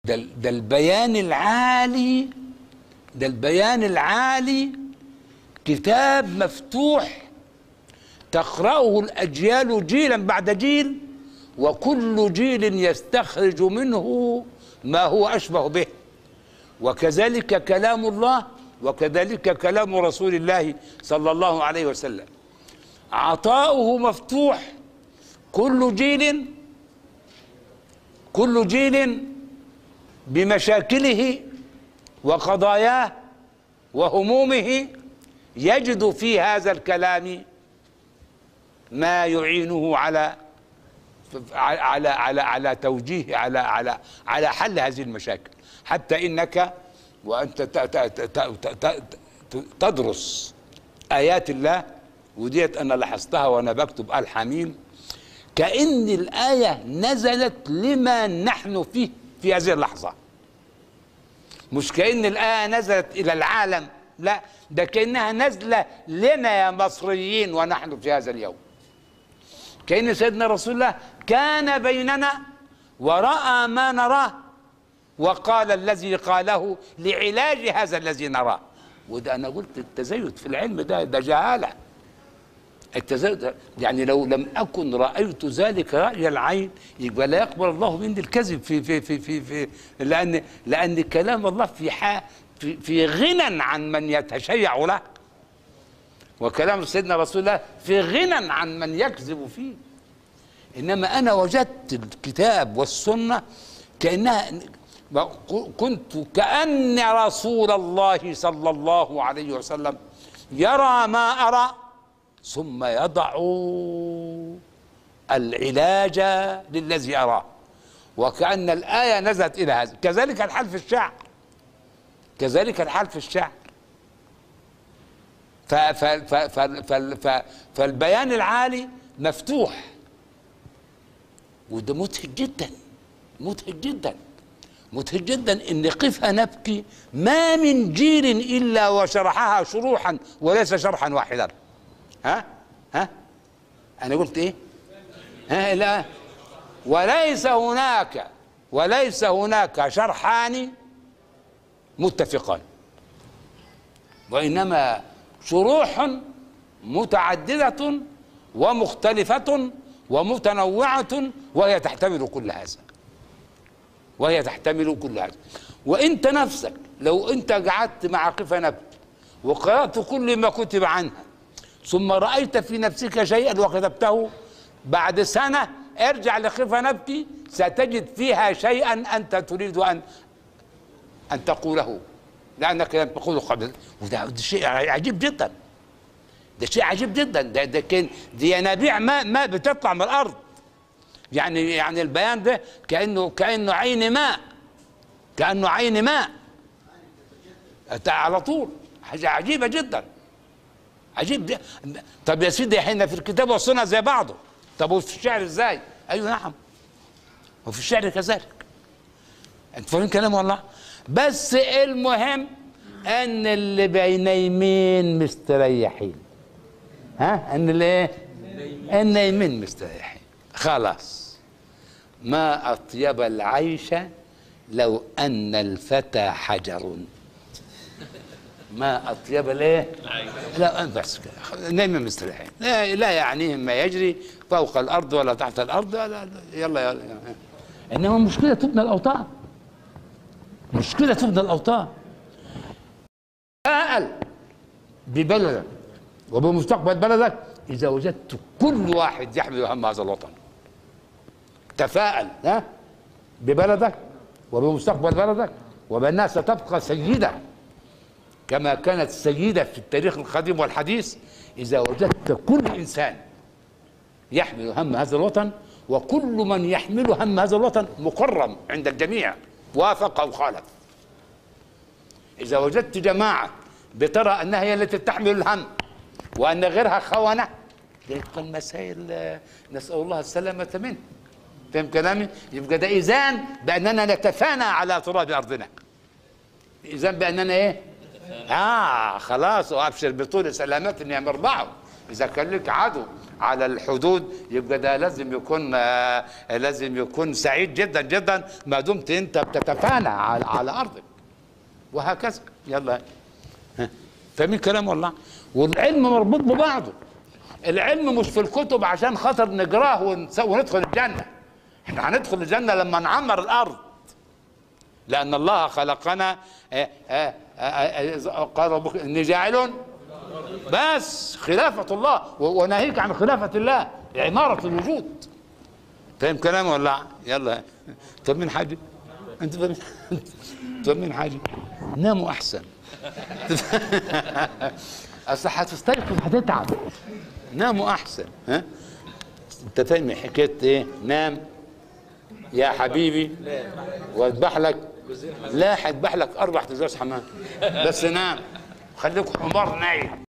ده ال- ده البيان العالي ده البيان العالي كتاب مفتوح تقرأه الأجيال جيلا بعد جيل وكل جيل يستخرج منه ما هو أشبه به وكذلك كلام الله وكذلك كلام رسول الله صلى الله عليه وسلم عطاؤه مفتوح كل جيل كل جيل بمشاكله وقضاياه وهمومه يجد في هذا الكلام ما يعينه على على على على توجيه على على على حل هذه المشاكل حتى انك وانت ت- ت- ت- ت- ت- تدرس ايات الله وديت انا لاحظتها وانا بكتب الحميم كأن الآية نزلت لما نحن فيه في هذه اللحظة مش كأن الآية نزلت إلى العالم لا ده كأنها نازلة لنا يا مصريين ونحن في هذا اليوم كأن سيدنا رسول الله كان بيننا ورأى ما نراه وقال الذي قاله لعلاج هذا الذي نراه وده أنا قلت التزيد في العلم ده ده جهالة التزيد يعني لو لم أكن رأيت ذلك رأي العين يبقى لا يقبل الله مني الكذب في في في في, في لأن لأن كلام الله في حا في, في غنى عن من يتشيع له وكلام سيدنا رسول الله في غنى عن من يكذب فيه انما انا وجدت الكتاب والسنه كانها كنت كان رسول الله صلى الله عليه وسلم يرى ما ارى ثم يضع العلاج للذي اراه وكان الايه نزلت الى هذا كذلك الحال في الشعر كذلك الحال في الشعر ف ف ف ف ف ف فالبيان العالي مفتوح وده متهج جدا متهج جدا متهج جدا ان قفها نبكي ما من جيل الا وشرحها شروحا وليس شرحا واحدا ها ها انا قلت ايه ها لا وليس هناك وليس هناك شرحان متفقان وانما شروح متعدده ومختلفه ومتنوعه وهي تحتمل كل هذا وهي تحتمل كل هذا وانت نفسك لو انت قعدت مع قفا نبت وقرات كل ما كتب عنها ثم رايت في نفسك شيئا وكتبته بعد سنه ارجع لقفا نبتي ستجد فيها شيئا انت تريد ان ان تقوله لانك لم تقوله قبل وده ده شيء عجيب جدا ده شيء عجيب جدا ده ده كان دي ينابيع ماء ماء بتطلع من الارض يعني يعني البيان ده كانه كانه عين ماء كانه عين ماء أت- على طول حاجه عجيبه جدا عجيب ده طب يا سيدي احنا في الكتاب والسنه زي بعضه طب وفي الشعر ازاي؟ ايوه نعم وفي الشعر كذلك انت فاهمين كلام والله بس المهم ان اللي بينيمين مستريحين ها ان الايه النايمين مستريحين خلاص ما اطيب العيش لو ان الفتى حجر ما اطيب الايه لا بس كده نايمين مستريحين لا, لا يعنيهم ما يجري فوق الارض ولا تحت الارض لا لا يلا يلا, يلا. انما المشكله تبنى الاوطان مشكله تبنى الاوطان تفاءل ببلدك وبمستقبل بلدك اذا وجدت كل واحد يحمل هم هذا الوطن تفاءل ها ببلدك وبمستقبل بلدك وبانها ستبقى سيده كما كانت سيده في التاريخ القديم والحديث اذا وجدت كل انسان يحمل هم هذا الوطن وكل من يحمل هم هذا الوطن مكرم عند الجميع وافق او خالف اذا وجدت جماعه بترى انها هي التي تحمل الهم وان غيرها خونه يبقى المسائل آه، نسال الله السلامه منه فهم كلامي يبقى ده اذان باننا نتفانى على تراب ارضنا اذان باننا ايه اه خلاص وابشر بطول سلامات يا مربعه اذا كان لك عدو على الحدود يبقى ده لازم يكون آه، لازم يكون سعيد جدا جدا ما دمت انت بتتفانى على, على ارضك وهكذا يلا ها. فاهمين كلام والله والعلم مربوط ببعضه العلم مش في الكتب عشان خاطر نقراه ونس- وندخل الجنه احنا هندخل الجنه لما نعمر الارض لان الله خلقنا آه، آه، آه، آه، قال ربك اني جاعل بس خلافة الله و- وناهيك عن خلافة الله عمارة الوجود فاهم كلامي ولا لا؟ يلا طب مين حاجة انت فاهم طب مين حاجة ناموا احسن اصل هتستيقظ هتتعب ناموا احسن ها انت فاهم حكايه ايه نام يا حبيبي واذبح لك لا هذبح لك اربع تزاز حمام بس نام خليك حمار نايم